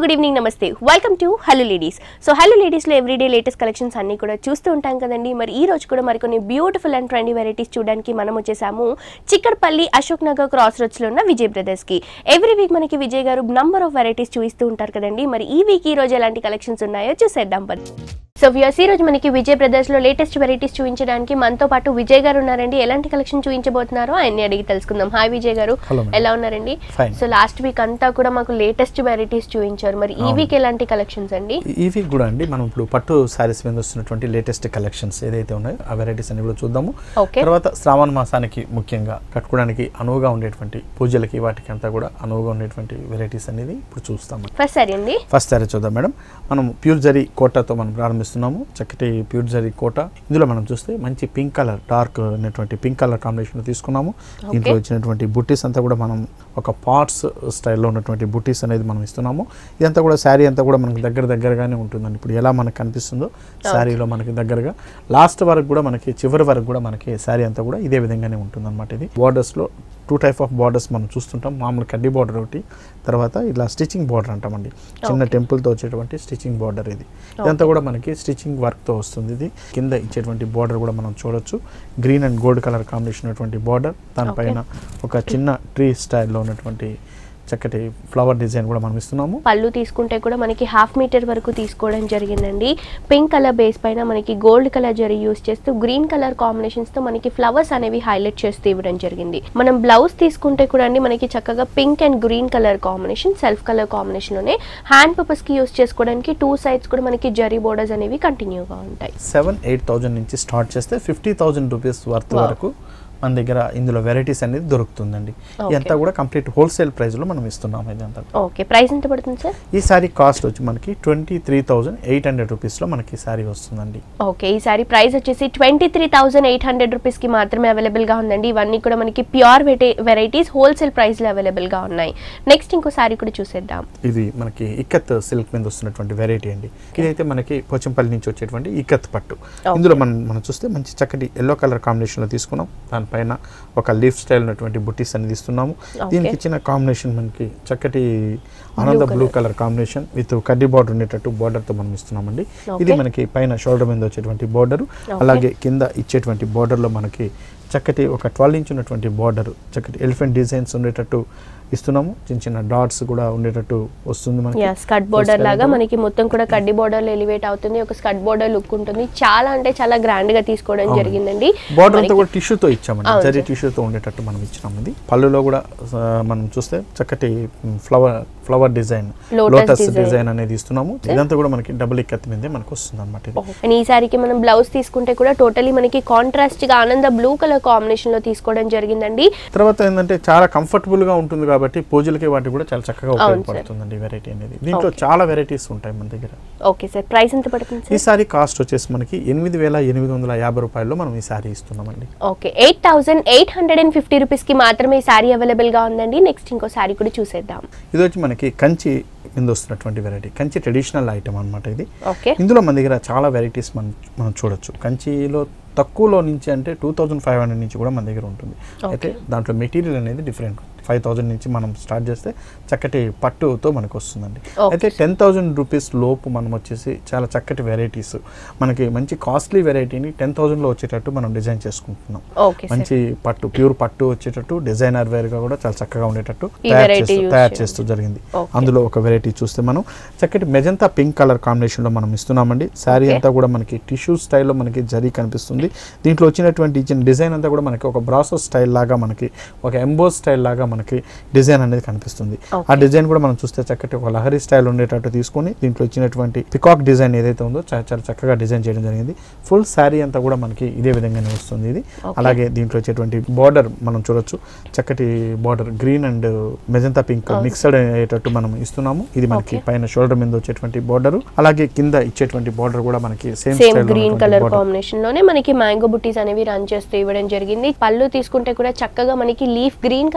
Good evening నమస్తే welcome to hello ladies so hello లేడీస్లో everyday latest collections అన్ని కూడా చూస్తూ ఉంటాం కదండి మరి ఈ రోజు కూడా మరికొన్ని బ్యూటిఫుల్ అండ్ ట్రెండీ వెరైటీస్ చూడడానికి మనం వచ్చేసాము చిక్కడపల్లి అశోక్ నగర్ క్రాస్ రోడ్స్లో ఉన్న విజయ్ బ్రదర్స్కి ఎవ్రీ వీక్ మనకి విజయ్ గారు నంబర్ ఆఫ్ వెరైటీస్ చూపిస్తూ ఉంటారు కదండి మరి ఈ వీక్ ఈ రోజు ఎలాంటి కలెక్షన్స్ ఉన్నాయో చూసేద్దాం పద సో వ్యూస్ ఈ రోజు మనకి విజయ్ బ్రదర్స్ లో లేటెస్ట్ వెరైటీస్ చూపించడానికి మనతో పాటు విజయ్ గారు ఉన్నారండి ఎలాంటి కలెక్షన్ చూపించబోతున్నారో ఆయన్ని అడిగి తెలుసుకుందాం హాయ్ విజయ్ గారు Hello, madam. ఎలా ఉన్నారండి Fine. సో లాస్ట్ వీక్ అంతా కూడా మాకు లేటెస్ట్ వెరైటీస్ చూపించారు మరి ఈ అవును. వీక్ ఎలాంటి కలెక్షన్స్ అండి ఈ వీక్ కూడా అండి మనం ఇప్పుడు పట్టు శారీస్ మీద వస్తున్నటువంటి లేటెస్ట్ కలెక్షన్స్ ఏదైతే ఉన్నాయో ఆ వెరైటీస్ అన్ని కూడా చూద్దాము ఓకే తర్వాత శ్రావణ మాసానికి ముఖ్యంగా కట్టుకోవడానికి అనువుగా ఉండేటువంటి పూజలకి వాటికి అంతా కూడా అనువుగా ఉండేటువంటి వెరైటీస్ అనేది ఇప్పుడు చూస్తాము ఫస్ట్ సరే అండి ఫస్ట్ సారీ చూద్దాం మేడం మనం ప్యూర్ జరీ కోటాతో మనం ప్రారంభిస్తున్నాము చక్కటి ప్యూర్ జరీ కోట ఇందులో మనం చూస్తే మంచి పింక్ కలర్ డార్క్ అనేటువంటి పింక్ కలర్ కాంబినేషన్ తీసుకున్నాము దీంట్లో వచ్చినటువంటి బుట్టీస్ అంతా కూడా మనం ఒక పార్ట్స్ స్టైల్లో ఉన్నటువంటి బుట్టీస్ అనేది మనం ఇస్తున్నాము ఇదంతా కూడా శారీ అంతా కూడా మనకి దగ్గర దగ్గరగానే ఉంటుందండి ఇప్పుడు ఎలా మనకు కనిపిస్తుందో శారీలో మనకి దగ్గరగా లాస్ట్ వరకు కూడా మనకి చివరి వరకు కూడా మనకి శారీ అంతా కూడా ఇదే విధంగానే ఉంటుంది అనమాట ఇది బార్డర్స్లో టూ టైప్ ఆఫ్ బార్డర్స్ మనం చూస్తుంటాం మామూలు కడ్డీ బార్డర్ ఒకటి తర్వాత ఇలా స్టిచ్చింగ్ బార్డర్ అంటామండి చిన్న టెంపుల్తో వచ్చేటువంటి స్టిచ్చింగ్ బార్డర్ ఇది ఇదంతా కూడా మనకి స్టిచ్చింగ్ వర్క్తో వస్తుంది ఇది కింద ఇచ్చేటువంటి బార్డర్ కూడా మనం చూడొచ్చు green and gold colour combination ఉన్నటువంటి బార్డర్ దానిపైన ఒక చిన్న ట్రీ స్టైల్లో ఉన్నటువంటి చక్కటి ఫ్లవర్ డిజైన్ కూడా మనం ఇస్తున్నాము పళ్ళు తీసుకుంటే కూడా మనకి హాఫ్ మీటర్ వరకు తీసుకోవడం జరిగిందండి పింక్ కలర్ బేస్ పైన మనకి గోల్డ్ కలర్ జరీ యూస్ చేస్తూ గ్రీన్ కలర్ కాంబినేషన్స్ తో మనకి ఫ్లవర్స్ అనేవి హైలైట్ చేస్తూ ఇవ్వడం జరిగింది మనం బ్లౌజ్ తీసుకుంటే కూడా అండి మనకి చక్కగా pink and green colour combination self colour combination లోనే హ్యాండ్ పర్పస్ కి యూస్ చేసుకోవడానికి టూ సైడ్స్ కూడా మనకి జరీ బోర్డర్స్ అనేవి కంటిన్యూగా ఉంటాయి సెవెన్ ఎయిట్ థౌజండ్ నుంచి స్టార్ట్ చేస్తే fifty thousand rupees worth Wow. వరకు మన దగ్గర ఇందులో వెరైటీస్ అనేది దొరుకుతుందండి ఇదంతా కూడా కంప్లీట్ హోల్సేల్ ప్రైస్లో మనం ఇస్తున్నాం ఇదంతా ఓకే ప్రైస్ ఎంత పడుతుంది సార్ ఈ సారీ కాస్ట్ వచ్చి మనకి twenty three thousand eight hundred రూపీస్లో మనకి సారీ వస్తుందండి ఓకే ఈ సారీ ప్రైస్ వచ్చేసి twenty three thousand eight hundred రూపీస్కి మాత్రమే అవైలబుల్గా ఉందండి ఇవన్నీ కూడా మనకి ప్యూర్ వెరైటీస్ హోల్సేల్ ప్రైస్లో అవైలబుల్గా ఉన్నాయి నెక్స్ట్ ఇంకో సారీ కూడా చూసేద్దాం ఇది మనకి ఇక్కత్ సిల్క్ మీద వస్తున్నటువంటి వెరైటీ అండి ఇదైతే మనకి పోచంపల్లి నుంచి వచ్చేటువంటి ఇక్కత్ పట్టు ఇందులో మనం మనం చూస్తే మంచి చక్కటి ఎల్లో కలర్ కాంబినేషన్లో తీసుకున్నాం దానిపైన ఒక లీఫ్ స్టైల్ ఉన్నటువంటి బుట్టీస్ అనేది ఇస్తున్నాము దీనికి ఇచ్చిన కాంబినేషన్ మనకి చక్కటి ఆనంద బ్లూ కలర్ కాంబినేషన్ విత్ కడ్డీ బార్డర్ ఉండేటట్టు బార్డర్తో మనం ఇస్తున్నామండి ఇది Okay. మనకి పైన షోల్డర్ మీద వచ్చేటువంటి బార్డర్ అలాగే కింద ఇచ్చేటువంటి బార్డర్లో మనకి చక్కటి ఒక ట్వెల్వ్ ఇంచ్ ఉన్నటువంటి బార్డర్ చక్కటి ఎలిఫెంట్ డిజైన్స్ ఉండేటట్టు ఇస్తున్నాము చిన్న చిన్న డాట్స్ కూడా ఉండేటట్టు వస్తుంది మనకి యా స్కట్ బోర్డర్ లాగా మనకి మొత్తం కూడా కడ్డీ బోర్డర్ ఎలివేట్ అవుతుంది ఒక స్కట్ బోర్డర్ లుక్ ఉంటుంది చాలా అంటే చాలా గ్రాండ్ గా తీసుకోవడం అవును. జరిగిందండి బార్డర్ అంతా మనకి- కూడా టిష్యూతో ఇచ్చామండి అవును జరీ సార్. టిష్యూతో ఉండేటట్టు మనం ఇచ్చినాం ఇది పళ్ళులో కూడా ఆ, మనం చూస్తే చక్కటి flower flower design Lotus lotus design. Design అనేది ఇస్తున్నాము ఇదంతా కూడా మనకి డబుల్ ఇక్కత్ మీదే మనకు వస్తుంది అనమాట ఇది అండ్ ఈ సారీకి మనం బ్లౌజ్ తీసుకుంటే కూడా టోటలీ మనకి కాంట్రాస్ట్ గా ఆనంద బ్లూ కలర్ కాంబినేషన్ లో తీసుకోవడం జరిగిందండి తర్వాత ఏంటంటే చాలా కంఫర్టబుల్ గా ఉంటుంది కాబట్టి పూజలకి వాటికి కూడా చాలా చక్కగా అవును సార్. ఉపయోగపడుతుందండి వెరైటీ అనేది దీంట్లో చాలా వెరైటీస్ ఉంటాయి మన దగ్గర ఓకే సార్ ప్రైస్ ఎంత పడుతుంది ఈ సార్ సారీ కాస్ట్ వచ్చేసి మనకి ఎనిమిది వేల ఎనిమిది వందల యాభై రూపాయల్లో మనం ఈ సారీ ఇస్తున్నామండి okay eight thousand eight hundred and fifty రూపీస్కి మాత్రమే ఈ సారీ అవైలబుల్గా ఉందండి నెక్స్ట్ ఇంకో సారీ కూడా చూసేద్దాం ఇది వచ్చి మనకి కంచి కింద వస్తున్నటువంటి వెరైటీ కంచి ట్రెడిషనల్ ఐటమ్ అన్నమాట ఇది ఓకే ఇందులో మన దగ్గర చాలా వెరైటీస్ మనం మనం చూడొచ్చు కంచిలో తక్కువలో నుంచి అంటే టూ థౌజండ్ ఫైవ్ హండ్రెడ్ నుంచి కూడా మన దగ్గర ఉంటుంది అయితే దాంట్లో మెటీరియల్ అనేది డిఫరెంట్ ఫైవ్ థౌజండ్ నుంచి మనం స్టార్ట్ చేస్తే చక్కటి పట్టుతో మనకు వస్తుందండి Okay. అయితే టెన్ థౌజండ్ రూపీస్ లోపు మనం వచ్చేసి చాలా చక్కటి వెరైటీస్ మనకి మంచి కాస్ట్లీ వెరైటీని టెన్ థౌజండ్లో వచ్చేటట్టు మనం డిజైన్ చేసుకుంటున్నాం ఓకే సార్ మంచి పట్టు ప్యూర్ పట్టు వచ్చేటట్టు డిజైనర్ వేర్ గా కూడా చాలా చక్కగా ఉండేటట్టు ఈ తయారు variety చేస్తూ use తయారు చేయండి. చేస్తూ జరిగింది Okay. అందులో ఒక వెరైటీ చూస్తే మనం చక్కటి మెజంతా పింక్ కలర్ కాంబినేషన్ లో మనం ఇస్తున్నామండి శారీ Okay. అంతా కూడా మనకి టిష్యూ స్టైల్లో మనకి జరీ కనిపిస్తుంది దీంట్లో వచ్చినటువంటి ఇచ్చిన డిజైన్ అంతా కూడా మనకి ఒక బ్రాసో స్టైల్ లాగా మనకి ఒక ఎంబోస్ స్టైల్ లాగా మనకి డిజైన్ అనేది కనిపిస్తుంది ఆ Okay. డిజైన్ కూడా మనం చూస్తే చక్కటి ఒక లహరి స్టైల్ ఉండేటట్టు తీసుకొని దీంట్లో వచ్చినటువంటి పికాక్ డిజైన్ ఏదైతే ఉందో చా- చాలా చక్కగా డిజైన్ చేయడం జరిగింది ఫుల్ శారీ అంతా కూడా మనకి ఇదే విధంగానే వస్తుంది ఇది Okay. అలాగే దీంట్లో వచ్చేటువంటి బార్డర్ మనం చూడొచ్చు చక్కటి border green and magenta pink అవును. మిక్స్డ్ అయ్యేటట్టు మనం ఇస్తున్నాము ఇది మనకి Okay. పైన షోల్డర్ మీద వచ్చేటువంటి బార్డర్ అలాగే కింద ఇచ్చేటువంటి బార్డర్ కూడా మనకి same same green colour combination లోనే మనకి మ్యాంగో బుట్టీస్ అనేవి రన్ చేస్తూ ఇవ్వడం జరిగింది పళ్ళు తీసుకుంటే కూడా చక్కగా మనకి leaf green colour combination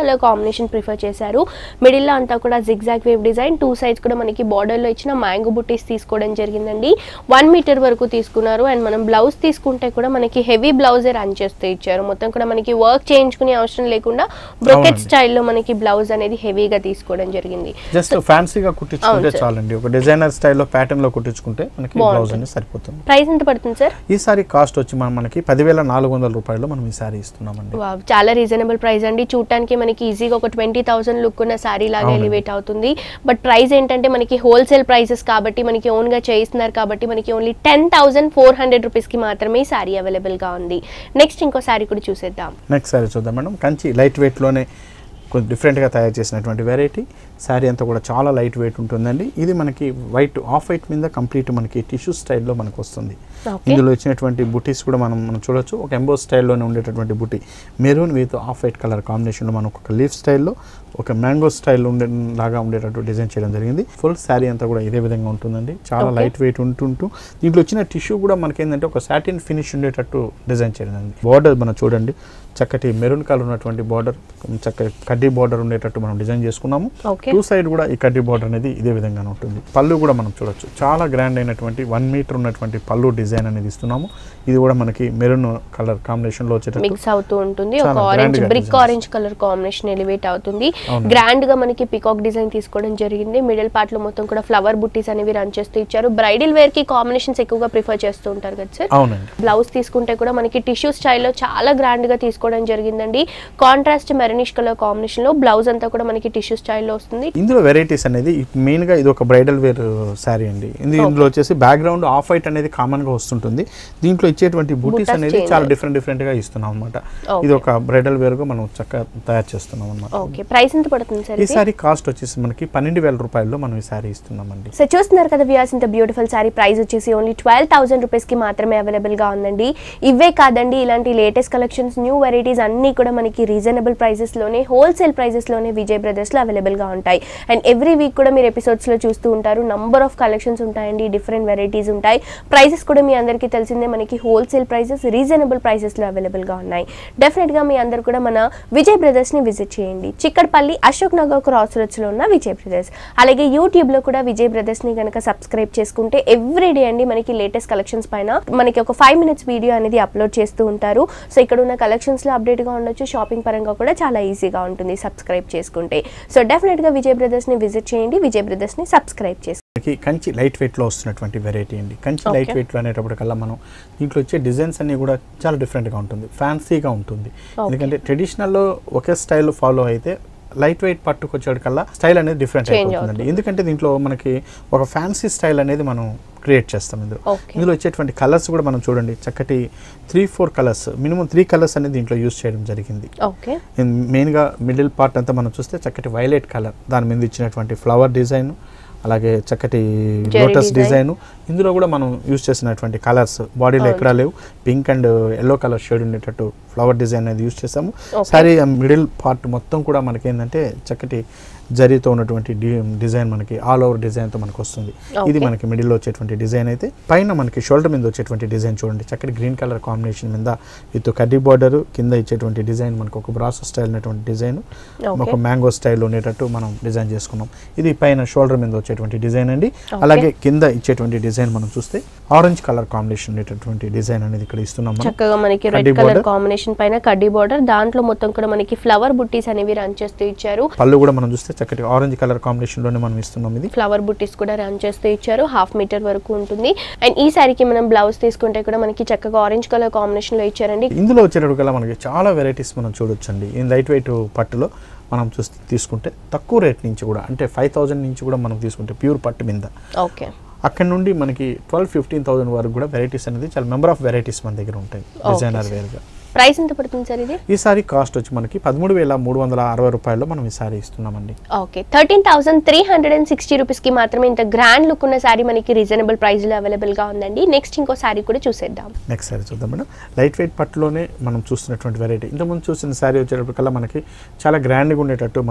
combination prefer చేశారు మిడిల్లో అంతా కూడా zigzag wave design two sides కూడా మనకి బార్డర్లో ఇచ్చిన మ్యాంగో బుట్టీస్ తీసుకోవడం జరిగిందండి వన్ మీటర్ వరకు తీసుకున్నారు అండ్ మనం బ్లౌజ్ తీసుకుంటే కూడా మనకి హెవీ బ్లౌజే రన్ చేస్తూ ఇచ్చారు మొత్తం కూడా మనకి వర్క్ చేయించుకునే అవసరం లేకుండా బ్రొకెట్ అవునండి. స్టైల్లో మనకి బ్లౌజ్ అనేది హెవీగా తీసుకోవడం జరిగింది జస్ట్ ఫ్యాన్సీగా కుట్టించుకుంటే అవును సార్. చాలండి ఒక డిజైనర్ స్టైల్లో ప్యాటర్న్ లో కుట్టించుకుంటే మనకి బ్లౌజ్ బాగుంటుంది. అనేది సరిపోతుంది ప్రైస్ ఎంత పడుతుంది సార్ ఈ సారీ కాస్ట్ వచ్చి మనం మనకి పదివేల నాలుగు వందల రూపాయలు మనం ఈ సారీ ఇస్తున్నామండి వావ్, చాలా రీజనబుల్ ప్రైస్ అండి చూడటానికి మనకి ఈజీగా ఒక ట్వంటీ థౌసండ్ లుక్ ఉన్న శారీ లాగా అవునండి. ఎలివేట్ అవుతుంది బట్ ప్రైస్ ఏంటంటే మనకి హోల్సేల్ ప్రైసెస్ కాబట్టి మనకి ఓన్ గా చేయిస్తున్నారు కాబట్టి మనకి only ten thousand four hundred rupees కి మాత్రమే ఈ శారీ అవైలబుల్ గా ఉంది నెక్స్ట్ ఇంకో శారీ కూడా చూసేద్దాం నెక్స్ట్ సారీ చూద్దాం మేడం కంచి లైట్ వెయిట్లోనే కొంచెం డిఫరెంట్గా తయారు చేసినటువంటి వెరైటీ శారీ అంతా కూడా చాలా లైట్ వెయిట్ ఉంటుందండి ఇది మనకి వైట్ ఆఫ్ వైట్ మీద కంప్లీట్ మనకి టిష్యూ స్టైల్లో మనకు వస్తుంది Okay. ఇందులో ఇచ్చినటువంటి బుటీస్ కూడా మనం మనం చూడొచ్చు ఒక ఎంబో స్టైల్లోనే ఉండేటటువంటి బుటీ maroon with off white colour కాంబినేషన్లో మనకు ఒక లీఫ్ స్టైల్లో ఒక మ్యాంగో స్టైల్లో ఉండే లాగా ఉండేటట్టు డిజైన్ చేయడం జరిగింది ఫుల్ శారీ అంతా కూడా ఇదే విధంగా ఉంటుందండి చాలా Okay. లైట్ వెయిట్ ఉంటుంటూ దీంట్లో వచ్చిన టిష్యూ కూడా మనకి ఏంటంటే ఒక సాటిన్ ఫినిష్ ఉండేటట్టు డిజైన్ చేయడం జరిగింది బార్డర్ మనం చూడండి చక్కటి మెరూన్ కలర్ ఉన్నటువంటి బార్డర్ చక్కటి కడ్డీ బార్డర్ ఉండేటట్టు మనం డిజైన్ చేసుకున్నాము ఓకే టూ సైడ్ కూడా ఈ కడ్డీ బార్డర్ అనేది ఇదే విధంగా ఉంటుంది పళ్ళు కూడా మనం చూడొచ్చు చాలా గ్రాండ్ అయినటువంటి వన్ మీటర్ ఉన్నటువంటి పళ్ళు డిజైన్ అనేది ఇస్తున్నాము ఇది కూడా మనకి మెరూన్ కలర్ కాంబినేషన్ లో వచ్చేటట్టు మిక్స్ అవుతూ ఉంటుంది చాలా ఒక ఆరెంజ్ grand గా brick designs. Orange colour combination elevate అవుతుంది అవును. గ్రాండ్ గా మనకి పికాక్ డిజైన్ తీసుకోవడం జరిగింది మిడిల్ పార్ట్ లో మొత్తం కూడా ఫ్లవర్ బుట్టీస్ అనేవి రన్ చేస్తూ ఇచ్చారు బ్రైడల్ వేర్ కి కాంబినేషన్స్ ఎక్కువగా ప్రిఫర్ చేస్తూ ఉంటారు కదా సార్ అవునండి బ్లౌజ్ తీసుకుంటే కూడా మనకి టిష్యూ స్టైల్లో చాలా గ్రాండ్ గా తీసుకోవడం జరిగిందండి కాంట్రాస్ట్ మెరనిష్ కలర్ కాంబినేషన్ లో బ్లౌజ్ అంతా కూడా మనకి టిష్యూ స్టైల్లో వస్తుంది ఇందులో వెరైటీస్ అనేది మెయిన్ గా ఇది ఒక బ్రైడల్ వేర్ శారీ అండి ఇది ఇందులో వచ్చేసి బ్యాక్గ్రౌండ్ ఆఫ్ వైట్ అనేది కామన్ గా వస్తుంటుంది దీంట్లో ఇచ్చేటువంటి బూటీస్ Buttas అనేది change. చాలా డిఫరెంట్ డిఫరెంట్ గా ఇస్తున్నాం అనమాట Okay. ఇది ఒక బ్రైడల్ వేర్ గా మనం చక్కగా తయారు చేస్తున్నాం అనమాట ఓకే ప్రైస్ ఎంత పడుతుంది సార్ ఈ ఇది సారీ కాస్ట్ వచ్చేసి మనకి పన్నెండు వేల రూపాయల్లో మనం ఈ సారీ ఇస్తున్నామండి సో చూస్తున్నారు కదా వ్యూయర్స్ ఇంత బ్యూటిఫుల్ శారీ ప్రైస్ వచ్చేసి ఓన్లీ ట్వెల్వ్ థౌసండ్ రూపీస్కి మాత్రమే అవైలబుల్గా ఉందండి ఇవే కాదండి ఇలాంటి లేటెస్ట్ కలెక్షన్స్ న్యూ వెరైటీస్ అన్నీ కూడా మనకి రీజనబుల్ ప్రైజెస్లోనే హోల్సేల్ ప్రైజెస్లోనే విజయ్ బ్రదర్స్లో అవైలబుల్గా ఉంటాయి అండ్ ఎవ్రీ వీక్ కూడా మీరు ఎపిసోడ్స్లో చూస్తూ ఉంటారు నంబర్ ఆఫ్ కలెక్షన్స్ ఉంటాయండి డిఫరెంట్ వెరైటీస్ ఉంటాయి ప్రైజెస్ కూడా మీ అందరికీ తెలిసిందే మనకి హోల్సేల్ ప్రైజెస్ రీజనబుల్ ప్రైసెస్లో అవైలబుల్గా ఉన్నాయి డెఫినెట్గా మీ అందరు కూడా మన విజయ్ బ్రదర్స్ని విజిట్ చేయండి చిక్కడపల్లి అశోక్ నగర్ క్రాస్ రోడ్స్లో ఉన్న విజయ్ బ్రదర్స్ అలాగే యూట్యూబ్లో కూడా విజయ్ బ్రదర్స్ని కనుక సబ్స్క్రైబ్ చేసుకుంటే ఎవ్రీ డే అండి మనకి లేటెస్ట్ కలెక్షన్స్ పైన మనకి ఒక ఫైవ్ మినిట్స్ వీడియో అనేది అప్లోడ్ చేస్తూ ఉంటారు సో ఇక్కడ ఉన్న కలెక్షన్స్లో అప్డేట్గా ఉండొచ్చు షాపింగ్ పరంగా కూడా చాలా ఈజీగా ఉంటుంది సబ్స్క్రైబ్ చేసుకుంటే సో డెఫినెట్గా విజయ్ బ్రదర్స్ని విజిట్ చేయండి విజయ్ బ్రదర్స్ని సబ్స్క్రైబ్ చేసుకోండి మనకి కంచి లైట్ వెయిట్లో వస్తున్నటువంటి వెరైటీ అండి కంచి Okay. లైట్ వెయిట్లో అనేటప్పటికల్లా మనం దీంట్లో వచ్చే డిజైన్స్ అన్ని కూడా చాలా డిఫరెంట్గా ఉంటుంది ఫ్యాన్సీగా ఉంటుంది Okay. ఎందుకంటే ట్రెడిషనల్లో ఒకే స్టైల్ ఫాలో అయితే లైట్ వెయిట్ పట్టుకొచ్చేటికల్లా స్టైల్ అనేది డిఫరెంట్ Change అయిపోతుందండి అవుతుంది. ఎందుకంటే దీంట్లో మనకి ఒక ఫ్యాన్సీ స్టైల్ అనేది మనం క్రియేట్ చేస్తాం ఇందులో Okay. ఇందులో వచ్చేటువంటి కలర్స్ కూడా మనం చూడండి చక్కటి three four colours minimum three colours అనేది దీంట్లో యూస్ చేయడం జరిగింది ఓకే మెయిన్గా మిడిల్ పార్ట్ అంతా మనం చూస్తే చక్కటి వైలెట్ కలర్ దాని మీద ఇచ్చినటువంటి ఫ్లవర్ డిజైన్ అలాగే చక్కటి Cherry లోటస్ design. డిజైన్ ఇందులో కూడా మనం యూస్ చేసినటువంటి కలర్స్ బాడీలో అవును. ఎక్కడా లేవు pink and yellow colour shade ఉండేటట్టు ఫ్లవర్ డిజైన్ అనేది యూస్ చేసాము Okay. సారీ మిడిల్ పార్ట్ మొత్తం కూడా మనకి ఏంటంటే చక్కటి జరీతో ఉన్నటువంటి డి- డిజైన్ మనకి ఆల్ ఓవర్ డిజైన్తో మనకు వస్తుంది ఇది Okay. మనకి మిడిల్లో వచ్చేటువంటి డిజైన్ అయితే పైన మనకి షోల్డర్ మీద వచ్చేటువంటి డిజైన్ చూడండి చక్కటి గ్రీన్ కలర్ కాంబినేషన్ మీద విత్ కడ్డీ బార్డర్ కింద ఇచ్చేటువంటి డిజైన్ మనకు ఒక బ్రాసో స్టైల్ ఉన్నటువంటి డిజైన్ Okay. ఒక మ్యాంగో స్టైల్ ఉండేటట్టు మనం డిజైన్ చేసుకున్నాం ఇది పైన షోల్డర్ మీద వచ్చేటువంటి డిజైన్ అండి Okay. అలాగే కింద ఇచ్చేటువంటి డిజైన్ మనం చూస్తే ఆరెంజ్ కలర్ కాంబినేషన్ ఉండేటటువంటి డిజైన్ అనేది ఇక్కడ ఇస్తున్నాం మనం చక్కగా మనకి రెడ్ కడ్డీ కలర్ border. కాంబినేషన్ పైన కడ్డీ బార్డర్ దాంట్లో మొత్తం కూడా మనకి ఫ్లవర్ బుట్టీస్ అనేవి రన్ చేస్తూ ఇచ్చారు పళ్ళు కూడా మనం చూస్తే చక్కటి ఆరెంజ్ కలర్ కాంబినేషన్ లోనే మనం ఇస్తున్నాం ఇది ఫ్లవర్ బుట్టీస్ కూడా రన్ చేస్తూ ఇచ్చారు హాఫ్ మీటర్ వరకు ఉంటుంది అండ్ ఈ శారీకి మనం బ్లౌజ్ తీసుకుంటే కూడా మనకి చక్కగా ఆరెంజ్ కలర్ కాంబినేషన్ లో ఇచ్చారండి ఇందులో వచ్చేటప్పుడు కల్లా మనకి చాలా వెరైటీస్ మనం చూడొచ్చండి ఈ లైట్ వెయిట్ పట్టులో మనం చూస్తే తీసుకుంటే తక్కువ రేట్ నుంచి కూడా అంటే ఫైవ్ థౌజండ్ నుంచి కూడా మనం తీసుకుంటే ప్యూర్ పట్టు మీద ఓకే అక్కడ నుండి మనకి ట్వెల్వ్ ఫిఫ్టీన్ థౌసండ్ వరకు కూడా వెరైటీస్ అనేది చాలా నెంబర్ ఆఫ్ వెరైటీస్ మన దగ్గర ఉంటాయి డిజైనర్ వేర్గా ప్రైస్ ఎంత పడుతుంది సార్ ఇది ఈ సారీ కాస్ట్ వచ్చి మనకి పదమూడు వేల మూడు వందల అరవై రూపాయల్లో మనం ఈ సారీ ఇస్తున్నామండి okay thirteen thousand three hundred and sixty రూపీస్కి మాత్రమే ఇంత గ్రాండ్ లుక్ ఉన్న శారీ మనకి రీజనబుల్ ప్రైస్లో అవైలబుల్గా ఉందండి నెక్స్ట్ ఇంకో శారీ కూడా చూసేద్దాం నెక్స్ట్ సారీ చూద్దాం మేడం లైట్ వెయిట్ పట్టులోనే మనం చూస్తున్నటువంటి వెరైటీ ఇంతకుముందు చూసిన శారీ వచ్చేటప్పటికల్లా మనకి చాలా గ్రాండ్గా ఉండేటట్టు మనం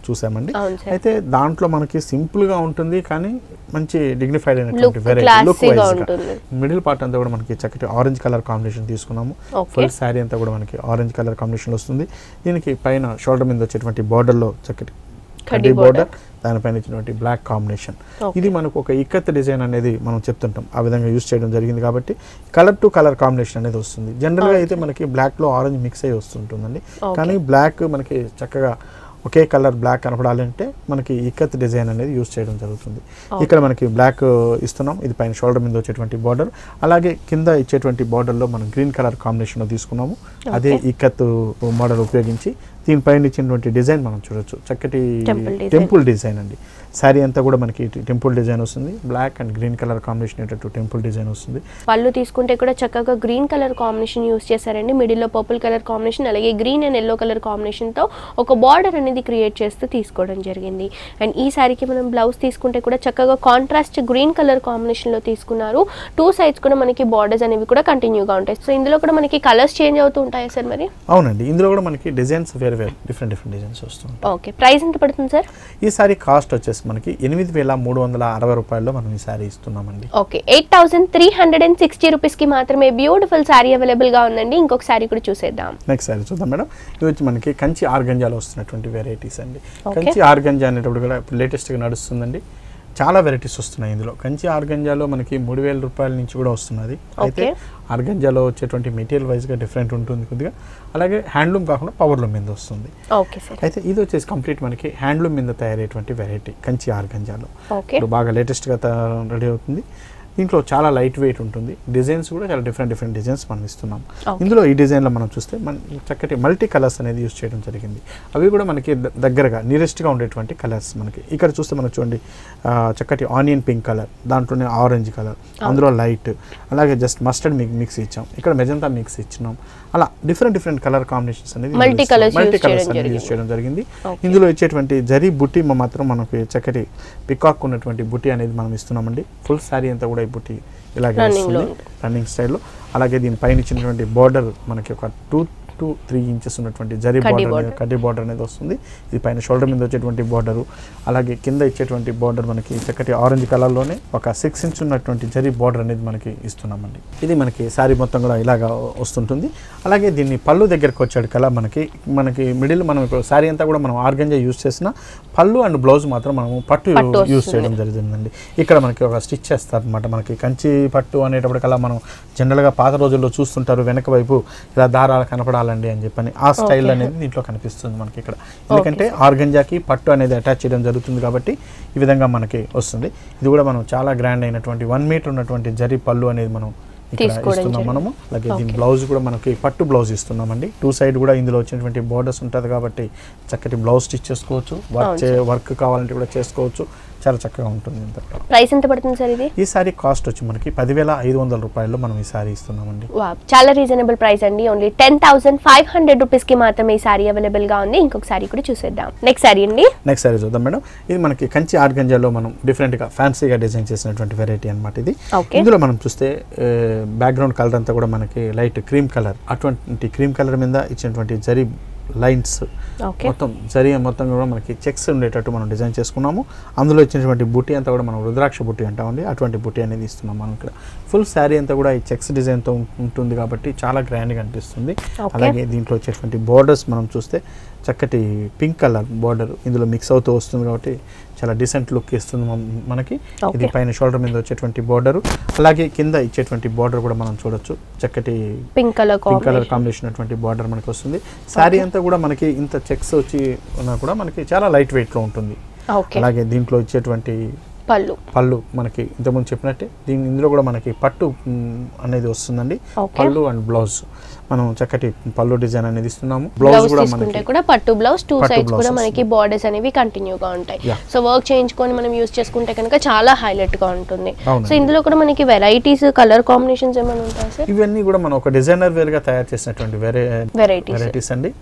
చూసామండి అవును సార్. అయితే దాంట్లో మనకి సింపుల్ గా ఉంటుంది కానీ మంచి డిగ్నిఫైడ్ అయినటువంటి Look, వెరైటీ లుక్ classy గా వైజ్ ఉంటుంది. మిడిల్ పార్ట్ అంతా కూడా మనకి చక్కటి ఆరెంజ్ కలర్ కాంబినేషన్ తీసుకున్నాము Okay. ఫుల్ శారీ అంతా కూడా మనకి ఆరెంజ్ కలర్ కాంబినేషన్ వస్తుంది దీనికి పైన షోల్డర్ మీద వచ్చేటువంటి border లో చక్కటి కడ్డీ కడ్డీ border. బోర్డర్ దానిపైన ఇచ్చినటువంటి బ్లాక్ కాంబినేషన్ Okay. ఇది మనకు ఒక ఇక్కత్ డిజైన్ అనేది మనం చెప్తుంటాం ఆ విధంగా యూస్ చేయడం జరిగింది కాబట్టి కలర్ టు కలర్ కాంబినేషన్ అనేది వస్తుంది జనరల్గా అయితే మనకి black లో ఆరెంజ్ మిక్స్ అయ్యి వస్తుంటుందండి Okay. కానీ బ్లాక్ మనకి చక్కగా ఒకే కలర్ బ్లాక్ కనపడాలంటే మనకి ఇక్కత్ డిజైన్ అనేది యూస్ చేయడం జరుగుతుంది ఇక్కడ మనకి బ్లాక్ ఇస్తున్నాం ఇది పైన షోల్డర్ మీద వచ్చేటువంటి బార్డర్ అలాగే కింద ఇచ్చేటువంటి బార్డర్లో మనం గ్రీన్ కలర్ కాంబినేషన్లో తీసుకున్నాము అదే ఇక్కత్ మోడల్ ఉపయోగించి దీనిపైన ఇచ్చినటువంటి డిజైన్ మనం చూడొచ్చు చక్కటి Temple design. టెంపుల్ డిజైన్ అండి శారీ అంతా కూడా మనకి టెంపుల్ డిజైన్ వస్తుంది black and green colour combination అయ్యేటట్టు టెంపుల్ డిజైన్ వస్తుంది పళ్ళు తీసుకుంటే కూడా చక్కగా గ్రీన్ కలర్ కాంబినేషన్ యూస్ చేశారండి మిడిల్లో పర్పుల్ కలర్ కాంబినేషన్ అలాగే గ్రీన్ అండ్ ఎల్లో కలర్ కాంబినేషన్తో ఒక బార్డర్ అనేది క్రియేట్ చేస్తూ తీసుకోవడం జరిగింది అండ్ ఈ శారీకి మనం బ్లౌజ్ తీసుకుంటే కూడా చక్కగా కాంట్రాస్ట్ గ్రీన్ కలర్ కాంబినేషన్లో తీసుకున్నారు టూ సైడ్స్ కూడా మనకి బార్డర్స్ అనేవి కూడా కంటిన్యూగా ఉంటాయి సో ఇందులో కూడా మనకి కలర్స్ చేంజ్ అవుతూ ఉంటాయా సార్ మరి అవునండి ఇందులో కూడా మనకి డిజైన్స్ వేరే వేరే డిఫరెంట్ డిఫరెంట్ డిజైన్స్ వస్తుంది ఓకే ప్రైస్ ఎంత పడుతుంది సార్ ఈ సారీ కాస్ట్ వచ్చేసి మనకి ఎనిమిది వేల మూడు వందల అరవై రూపాయల్లో మనం ఈ సారీ ఇస్తున్నామండి okay eight thousand three hundred and sixty రూపీస్కి మాత్రమే బ్యూటిఫుల్ శారీ అవైలబుల్గా ఉందండి ఇంకొక శారీ కూడా చూసేద్దాం నెక్స్ట్ సారీ చూద్దాం మేడం ఇది వచ్చి మనకి కంచి ఆర్గంజాలో వస్తున్నటువంటి వెరైటీస్ అండి Okay. కంచి ఆర్గంజా అనేటప్పుడు కూడా ఇప్పుడు లేటెస్ట్గా నడుస్తుందండి చాలా వెరైటీస్ వస్తున్నాయి ఇందులో కంచి ఆర్గంజాలో మనకి మూడు వేల రూపాయల నుంచి కూడా వస్తున్నది అయితే Okay. ఆర్గంజాలో వచ్చేటువంటి మెటీరియల్ వైజ్గా డిఫరెంట్ ఉంటుంది కొద్దిగా అలాగే హ్యాండ్లూమ్ కాకుండా పవర్లూమ్ మీద వస్తుంది ఓకే సార్ అయితే ఇది వచ్చేసి కంప్లీట్ మనకి హ్యాండ్లూమ్ మీద తయారయ్యేటువంటి వెరైటీ కంచి ఆర్గంజాలో ఓకే ఇప్పుడు బాగా లేటెస్ట్గా రెడీ అవుతుంది దీంట్లో చాలా లైట్ వెయిట్ ఉంటుంది డిజైన్స్ కూడా చాలా డిఫరెంట్ డిఫరెంట్ డిజైన్స్ మనం ఇస్తున్నాం Okay. ఇందులో ఈ డిజైన్లో మనం చూస్తే మన చక్కటి మల్టీ కలర్స్ అనేది యూస్ చేయడం జరిగింది అవి కూడా మనకి ద- దగ్గరగా నియరెస్ట్గా ఉండేటువంటి కలర్స్ మనకి ఇక్కడ చూస్తే మనకు చూడండి ఆ, చక్కటి ఆనియన్ పింక్ కలర్ దాంట్లోనే ఆరెంజ్ కలర్ అందులో లైట్ అలాగే జస్ట్ మస్టర్డ్ మిక్ మిక్స్ ఇచ్చాం ఇక్కడ మెజంతా మిక్స్ ఇచ్చినాం అలా డిఫరెంట్ డిఫరెంట్ కలర్ కాంబినేషన్స్ అనేది Multi colours multi use colours చేయడం అనేది యూస్ జరిగింది. చేయడం జరిగింది Okay. ఇందులో ఇచ్చేటువంటి జరీ బుట్టి మ- మాత్రం మనకి చక్కటి పికాక్ ఉన్నటువంటి బుట్టి అనేది మనం ఇస్తున్నామండి ఫుల్ శారీ అంతా కూడా ఈ బుట్టి ఇలాగే Running లో వస్తుంది రన్నింగ్ స్టైల్లో అలాగే దీని పైన ఇచ్చినటువంటి బార్డర్ మనకి ఒక టూ టు త్రీ ఇంచెస్ ఉన్నటువంటి జరీ కడ్డీ బార్డర్ border. కడ్డీ బార్డర్ అనేది వస్తుంది ఇది పైన షోల్డర్ మీద వచ్చేటువంటి బార్డర్ అలాగే కింద ఇచ్చేటువంటి బార్డర్ మనకి చక్కటి ఆరెంజ్ కలర్లోనే ఒక సిక్స్ ఇంచ్ ఉన్నటువంటి జరీ బార్డర్ అనేది మనకి ఇస్తున్నామండి ఇది మనకి శారీ మొత్తం కూడా ఇలాగా వస్తుంటుంది అలాగే దీన్ని పళ్ళు దగ్గరకు వచ్చాడు కల మనకి మనకి మిడిల్ మనం ఇప్పుడు శారీ అంతా కూడా మనం ఆర్గంజా యూస్ చేసిన పళ్ళు అండ్ బ్లౌజ్ మాత్రం మనము పట్టు పట్టు యూస్ వస్తుంది. చేయడం జరిగిందండి ఇక్కడ మనకి ఒక స్టిచ్ చేస్తారు అనమాట మనకి కంచి పట్టు అనేటప్పటికల్లా మనం జనరల్గా పాత రోజుల్లో చూస్తుంటారు వెనక వైపు ఇలా దారాలు కనపడాలండి అని చెప్పని ఆ స్టైల్ Okay. అనేది దీంట్లో కనిపిస్తుంది మనకి ఇక్కడ ఎందుకంటే ఆర్గంజాకి పట్టు అనేది అటాచ్ చేయడం జరుగుతుంది కాబట్టి ఈ విధంగా మనకి వస్తుంది ఇది కూడా మనం చాలా గ్రాండ్ అయినటువంటి వన్ మీటర్ ఉన్నటువంటి జరి పళ్ళు అనేది మనం ఇక్కడ తీసుకోవడం ఇస్తున్నాం జరిగింది. మనము అలాగే దీని Okay. బ్లౌజ్ కూడా మనకి పట్టు బ్లౌజ్ ఇస్తున్నామండి టూ సైడ్ కూడా ఇందులో వచ్చినటువంటి బోర్డర్స్ ఉంటుంది కాబట్టి చక్కటి బ్లౌజ్ స్టిచ్ చేసుకోవచ్చు వర్క్ అవును చే వర్క్ కావాలంటే కూడా చేసుకోవచ్చు చాలా చక్కగా ఉంటుంది ఇంత ప్రైస్ ఎంత పడుతుంది సార్ ఇది ఈ సారీ కాస్ట్ వచ్చి మనకి పదివేల ఐదు వందల రూపాయల్లో మనం ఈ సారీ ఇస్తున్నామండి వా చాలా రీజనబుల్ ప్రైస్ అండి only ten thousand five hundred రూపీస్కి మాత్రమే ఈ సారీ అవైలబుల్గా ఉంది ఇంకొక సారీ కూడా చూసేద్దాం నెక్స్ట్ సారీ అండి నెక్స్ట్ సారీ చూద్దాం మేడం ఇది మనకి కంచి ఆర్గంజాలో మనం డిఫరెంట్గా ఫ్యాన్సీగా డిజైన్ చేసినటువంటి వెరైటీ అన్నమాట ఇది Okay. ఇందులో మనం చూస్తే బ్యాక్గ్రౌండ్ కలర్ అంతా కూడా మనకి లైట్ క్రీమ్ కలర్ అటువంటి క్రీమ్ కలర్ మీద ఇచ్చినటువంటి జరీ లైన్స్ ఓకే మొత్తం జరీ మొత్తం కూడా మనకి చెక్స్ ఉండేటట్టు మనం డిజైన్ చేసుకున్నాము అందులో ఇచ్చినటువంటి బుట్టి అంతా కూడా మనం రుద్రాక్ష బుట్టి అంటామండి అటువంటి బుట్టి అనేది ఇస్తున్నాం మనం ఇక్కడ ఫుల్ శారీ అంతా కూడా ఈ చెక్స్ డిజైన్తో ఉంటుంది కాబట్టి చాలా గ్రాండ్గా అనిపిస్తుంది Okay. అలాగే దీంట్లో వచ్చేటువంటి బోర్డర్స్ మనం చూస్తే చక్కటి పింక్ కలర్ బోర్డర్ ఇందులో మిక్స్ అవుతూ వస్తుంది కాబట్టి చాలా డిసెంట్ లుక్ ఇస్తుంది మన- మనకి Okay. ఇది పైన షోల్డర్ మీద వచ్చేటువంటి బోర్డర్ అలాగే కింద ఇచ్చేటువంటి బోర్డర్ కూడా మనం చూడొచ్చు చక్కటి pink colour pink colour combination combination అటువంటి బార్డర్ మనకి వస్తుంది శారీ అంతా కూడా మనకి ఇంత చెక్స్ వచ్చి ఉన్నా కూడా మనకి చాలా లైట్ వెయిట్ లో ఉంటుంది ఓకే అలాగే దీంట్లో ఇచ్చేటువంటి పళ్ళు పళ్ళు మనకి ఇంతకుముందు చెప్పినట్టే దీని ఇందులో కూడా మనకి పట్టు మ్, అనేది వస్తుందండి Okay. పళ్ళు అండ్ బ్లౌజ్ మనం చక్కటి పళ్ళు డిజైన్ అనేది ఇస్తున్నాము బ్లౌజ్ బ్లౌజ్ కూడా తీసుకుంటే మనకి కూడా పట్టు బ్లౌజ్ టూ పట్టు సైడ్స్ blouse కూడా వస్తుంది. మనకి బార్డర్స్ అనేవి కంటిన్యూగా ఉంటాయి Yeah. సో వర్క్ చేయించుకొని మనం యూస్ చేసుకుంటే కనుక చాలా హైలైట్ గా ఉంటుంది అవునండి. సో ఇందులో కూడా మనకి వెరైటీస్ కలర్ కాంబినేషన్స్ ఏమైనా ఉంటాయి సార్ ఇవన్నీ కూడా మనం ఒక డిజైనర్ వేర్ గా తయారు చేసినటువంటి వేరే వెరైటీస్ వెరైటీస్ అండి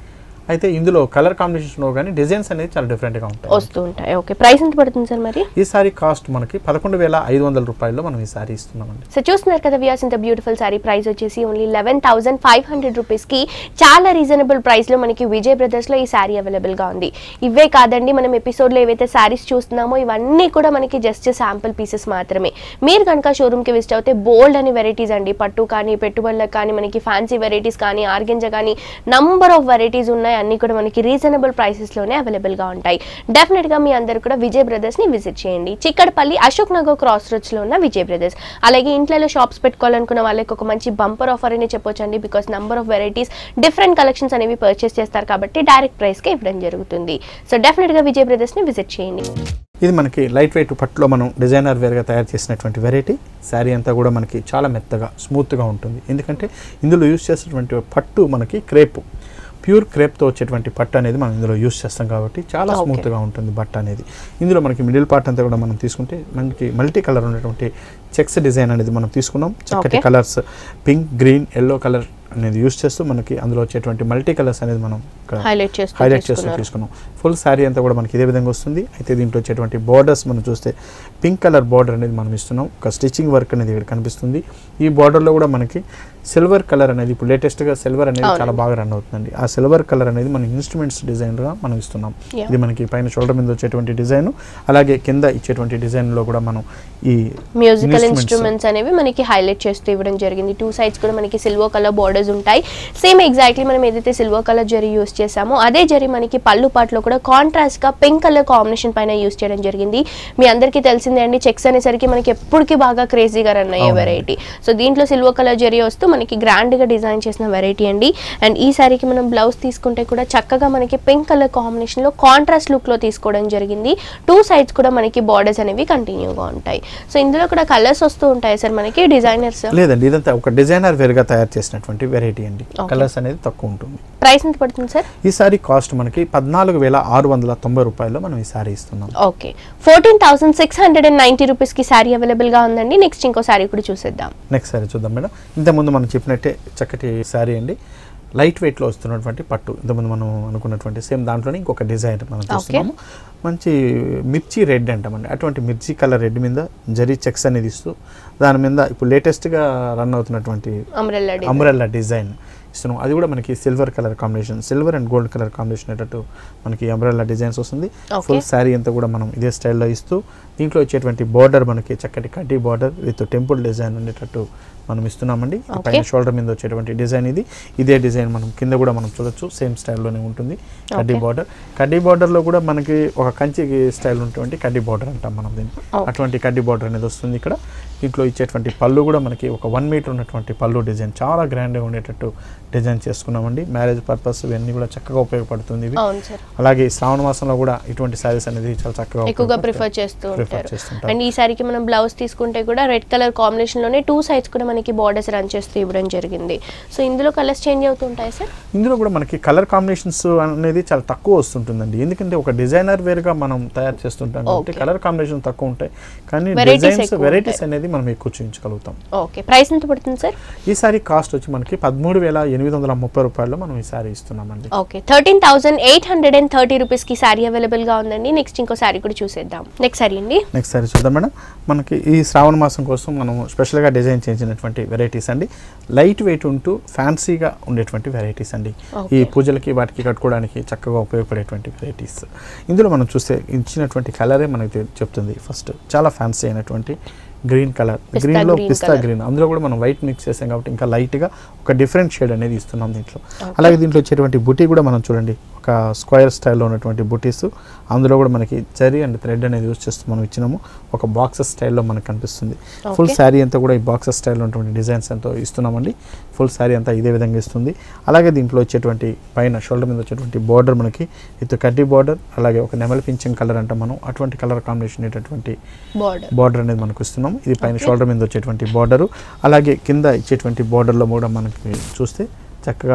అయితే ఇందులో కలర్ కాంబినేషన్లో కానీ డిజైన్స్ అనేది చాలా డిఫరెంట్గా ఉంటాయి వస్తూ ఉంటాయి ఓకే ప్రైస్ ఎంత పడుతుంది సార్ మరి ఈ సారీ కాస్ట్ మనకి పదకొండు వేల ఐదు వందల రూపాయల్లో మనం ఈ సారీ ఇస్తున్నామండి సో చూస్తున్నారు కదా వ్యూస్ ఇంత బ్యూటిఫుల్ సారీ ప్రైస్ వచ్చేసి only eleven thousand five hundred రూపీస్కి చాలా రీజనబుల్ ప్రైస్లో మనకి విజయ్ బ్రదర్స్లో ఈ శారీ అవైలబుల్గా ఉంది ఇవే కాదండి మనం ఎపిసోడ్లో ఏవైతే శారీస్ చూస్తున్నామో ఇవన్నీ కూడా మనకి జస్ట్ శాంపుల్ పీసెస్ మాత్రమే మీరు కనుక షోరూమ్కి విజిట్ అవుతే బోల్డ్ అని వెరైటీస్ అండి పట్టు కానీ పెట్టుబడులకు కానీ మనకి ఫ్యాన్సీ వెరైటీస్ కానీ ఆర్గెంజ కానీ నంబర్ ఆఫ్ వెరైటీస్ ఉన్నాయి అన్ని కూడా మనకి రీజనబుల్ ప్రైసెస్లోనే అవైలబుల్గా ఉంటాయి డెఫినెట్గా మీ అందరూ కూడా విజయ్ బ్రదర్స్ని విజిట్ చేయండి చిక్కడపల్లి అశోక్ నగర్ క్రాస్ రోడ్స్లో ఉన్న విజయ్ బ్రదర్స్ అలాగే ఇంట్లో షాప్స్ పెట్టుకోవాలనుకున్న వాళ్ళకి ఒక మంచి బంపర్ ఆఫర్ అని చెప్పొచ్చండి because number of varieties different collections అనేవి పర్చేస్ చేస్తారు కాబట్టి డైరెక్ట్ ప్రైస్కే ఇవ్వడం జరుగుతుంది సో డెఫినెట్గా విజయ్ బ్రదర్స్ని విజిట్ చేయండి ఇది మనకి లైట్ వెయిట్ పట్టులో మనం డిజైనర్ వేర్గా తయారు చేసినటువంటి వెరైటీ శారీ అంతా కూడా మనకి చాలా మెత్తగా స్మూత్గా ఉంటుంది ఎందుకంటే ఇందులో యూస్ చేసేటువంటి పట్టు మనకి క్రేప్ ప్యూర్ క్రేప్తో వచ్చేటువంటి పట్టు అనేది మనం ఇందులో యూస్ చేస్తాం కాబట్టి చాలా Okay. స్మూత్గా ఉంటుంది బట్ట అనేది ఇందులో మనకి మిడిల్ పార్ట్ అంతా కూడా మనం తీసుకుంటే మనకి మల్టీ కలర్ ఉన్నటువంటి చెక్స్ డిజైన్ అనేది మనం తీసుకున్నాం చక్కటి Okay. Colours pink green yellow colour అనేది యూస్ చేస్తూ మనకి అందులో వచ్చేటువంటి మల్టీ కలర్స్ అనేది మనం ఇక్కడ హైలైట్ చేస్తూ హైలైట్ చేస్తూ తీసుకున్నారు. తీసుకున్నాం ఫుల్ శారీ అంతా కూడా మనకి ఇదే విధంగా వస్తుంది అయితే దీంట్లో వచ్చేటువంటి బార్డర్స్ మనం చూస్తే పింక్ కలర్ బార్డర్ అనేది మనం ఇస్తున్నాం ఒక స్టిచ్చింగ్ వర్క్ అనేది ఇక్కడ కనిపిస్తుంది ఈ బార్డర్లో కూడా మనకి సిల్వర్ కలర్ అనేది ఇప్పుడు లేటెస్ట్గా సిల్వర్ అనేది అవునండి. చాలా బాగా రన్ అవుతుందండి ఆ సిల్వర్ కలర్ అనేది మన ఇన్స్ట్రుమెంట్స్ డిజైన్గా మనం ఇస్తున్నాం Yeah. ఇది మనకి పైన షోల్డర్ మీద వచ్చేటువంటి డిజైన్ అలాగే కింద ఇచ్చేటువంటి డిజైన్లో కూడా మనం ఈ మ్యూజికల్ instruments- ఇన్స్ట్రుమెంట్స్ అనేవి మనకి హైలైట్ చేస్తూ ఇవ్వడం జరిగింది టూ సైడ్స్ కూడా మనకి సిల్వర్ కలర్ బార్డర్స్ ఉంటాయి సేమ్ ఎగ్జాక్ట్లీ మనం ఏదైతే సిల్వర్ కలర్ జరీ యూస్ చేసామో అదే జరీ మనకి పళ్ళు పాటలో కూడా కాంట్రాస్ట్ గా పింక్ కలర్ కాంబినేషన్ పైన యూస్ చేయడం జరిగింది మీ అందరికీ తెలిసిందే అండి చెక్స్ అనేసరికి మనకి ఎప్పటికీ బాగా క్రేజీగా రన్ అయ్యే అవునండి. వెరైటీ సో దీంట్లో సిల్వర్ కలర్ జరీ వస్తూ మనకి గ్రాండ్ గా డిజైన్ చేసిన వెరైటీ అండి అండ్ ఈ సారీకి మనం బ్లౌజ్ తీసుకుంటే కూడా చక్కగా మనకి పింక్ కలర్ కాంబినేషన్ లో కాంట్రాస్ట్ లుక్ లో తీసుకోవడం జరిగింది టూ సైడ్స్ కూడా మనకి బార్డర్స్ అనేవి కంటిన్యూగా ఉంటాయి సో ఇందులో కూడా కలర్స్ వస్తూ ఉంటాయి సార్ మనకి డిజైనర్స్ లేదండి ఇదంతా ఒక డిజైనర్ వేర్గా తయారు చేసినటువంటి వెరైటీ అండి Okay. కలర్స్ అనేది తక్కువ ఉంటుంది ప్రైస్ ఎంత పడుతుంది సార్ ఈ సారీ కాస్ట్ మనకి పద్నాలుగు వేల ఆరు వందల తొంభై రూపాయల్లో మనం ఈ సారీ ఇస్తున్నాం okay fourteen thousand six hundred and ninety రూపీస్కి శారీ అవైలబుల్గా ఉందండి నెక్స్ట్ ఇంకో శారీ కూడా చూసేద్దాం నెక్స్ట్ సారీ చూద్దాం మేడం ఇంతకుముందు మనం చెప్పినట్టే చక్కటి శారీ అండి లైట్ వెయిట్లో వస్తున్నటువంటి పట్టు ఇంతకుముందు మనం అనుకున్నటువంటి సేమ్ దాంట్లోనే ఇంకొక డిజైన్ మనం చూస్తున్నాము మంచి మిర్చి రెడ్ అంటామండి అటువంటి మిర్చి కలర్ రెడ్ మీద జరీ చెక్స్ అనేది ఇస్తూ దాని మీద ఇప్పుడు లేటెస్ట్గా రన్ అవుతున్నటువంటి అమ్రెల్లా అంబ్రెల్లా డిజైన్ ఇస్తున్నాం అది కూడా మనకి silver colour combination silver and gold colour combination అయ్యేటట్టు మనకి అంబ్రెల్లా డిజైన్స్ వస్తుంది Okay. ఫుల్ శారీ అంతా కూడా మనం ఇదే స్టైల్లో ఇస్తూ దీంట్లో వచ్చేటువంటి బార్డర్ మనకి చక్కటి కడ్డీ బార్డర్ విత్ టెంపుల్ డిజైన్ ఉండేటట్టు మనం ఇస్తున్నామండి ఈ Okay. పైన షోల్డర్ మీద వచ్చేటువంటి డిజైన్ ఇది ఇదే డిజైన్ మనం కింద కూడా మనం చూడొచ్చు సేమ్ స్టైల్లోనే ఉంటుంది కడ్డీ Okay. బార్డర్ కడ్డీ బార్డర్లో కూడా మనకి ఒక కంచి స్టైల్ ఉన్నటువంటి కడ్డీ బార్డర్ అంటాం మనం దీన్ని Okay. అటువంటి కడ్డీ బార్డర్ అనేది వస్తుంది ఇక్కడ దీంట్లో ఇచ్చేటువంటి పళ్ళు కూడా మనకి ఒక వన్ మీటర్ ఉన్నటువంటి పళ్ళు డిజైన్ చాలా గ్రాండ్గా ఉండేటట్టు డిజైన్ చేసుకున్నామండి మ్యారేజ్ పర్పస్ ఇవన్నీ కూడా చక్కగా ఉపయోగపడుతుంది ఇవి అవును సార్ అలాగే ఈ శ్రావణ మాసంలో కూడా ఇటువంటి శారీస్ అనేది చాలా చక్కగా ఎక్కువగా ఉపయోగపడతాయి. ప్రిఫర్ చేస్తూ Prefer ఉంటారు చేస్తుంటారు. అండ్ ఈ సారీకి మనం బ్లౌజ్ తీసుకుంటే కూడా రెడ్ కలర్ కాంబినేషన్ లోనే టూ సైడ్స్ కూడా మనకి బార్డర్స్ రన్ చేస్తూ ఇవ్వడం జరిగింది సో ఇందులో కలర్స్ చేంజ్ అవుతూ ఉంటాయి సార్ ఇందులో కూడా మనకి కలర్ కాంబినేషన్స్ అనేది చాలా తక్కువ వస్తుంటుందండి ఎందుకంటే ఒక డిజైనర్ వేర్గా మనం తయారు చేస్తుంటాం కాబట్టి Okay. కలర్ కాంబినేషన్ తక్కువ ఉంటాయి కానీ Varieties డిజైన్స్ ఎక్కువ వెరైటీస్ ఉంటాయి. అనేది మనం ఎక్కువ చూపించగలుగుతాం ఓకే ప్రైస్ ఎంత పడుతుంది సార్ ఈ సారీ కాస్ట్ వచ్చి మనకి పదమూడు వేల ఎనిమిది వందల ముప్పై రూపాయల్లో మనం ఈ సారీ ఇస్తున్నామండి okay thirteen thousand eight hundred and thirty రూపీస్కి శారీ అవైలబుల్గా ఉందండి నెక్స్ట్ ఇంకో శారీ కూడా చూసేద్దాం నెక్స్ట్ శారీ అండి నెక్స్ట్ సారీ చూద్దాం మేడం మనకి ఈ శ్రావణ మాసం కోసం మనం స్పెషల్గా డిజైన్ చేసినటువంటి వెరైటీస్ అండి లైట్ వెయిట్ ఉంటూ ఫ్యాన్సీగా ఉండేటువంటి వెరైటీస్ అండి ఈ Okay. పూజలకి వాటికి కట్టుకోవడానికి చక్కగా ఉపయోగపడేటువంటి వెరైటీస్ ఇందులో మనం చూస్తే ఇచ్చినటువంటి కలరే మనకి తె- చెప్తుంది ఫస్ట్ చాలా ఫ్యాన్సీ అయినటువంటి గ్రీన్ కలర్ Pista గ్రీన్లో green పిస్తా colour. గ్రీన్ అందులో కూడా మనం వైట్ మిక్స్ చేసాం కాబట్టి ఇంకా లైట్గా ఒక డిఫరెంట్ షేడ్ అనేది ఇస్తున్నాం దీంట్లో అలాగే దీంట్లో వచ్చేటువంటి బుటీ కూడా మనం చూడండి ఒక స్క్వేర్ స్టైల్లో ఉన్నటువంటి బుటీస్ అందులో కూడా మనకి జరీ అండ్ థ్రెడ్ అనేది యూస్ చేస్తూ మనం ఇచ్చినాము ఒక బాక్సెస్ స్టైల్లో మనకు కనిపిస్తుంది ఫుల్ Okay. శారీ అంతా కూడా ఈ బాక్సెస్ స్టైల్లో ఉన్నటువంటి డిజైన్స్ ఎంతో ఇస్తున్నామండి ఫుల్ శారీ అంతా ఇదే విధంగా ఇస్తుంది అలాగే దీంట్లో వచ్చేటువంటి పైన షోల్డర్ మీద వచ్చేటువంటి బార్డర్ మనకి విత్ కడ్డీ బార్డర్ అలాగే ఒక నెమలి పింఛన్ కలర్ అంటాం మనం అటువంటి కలర్ కాంబినేషన్ అయ్యేటటువంటి బార్డర్ బార్డర్ అనేది మనకు ఇస్తున్నాం ఇది పైన Okay. షోల్డర్ మీద వచ్చేటువంటి బార్డరు అలాగే కింద ఇచ్చేటువంటి బార్డర్లో కూడా మనకి చూస్తే చక్కగా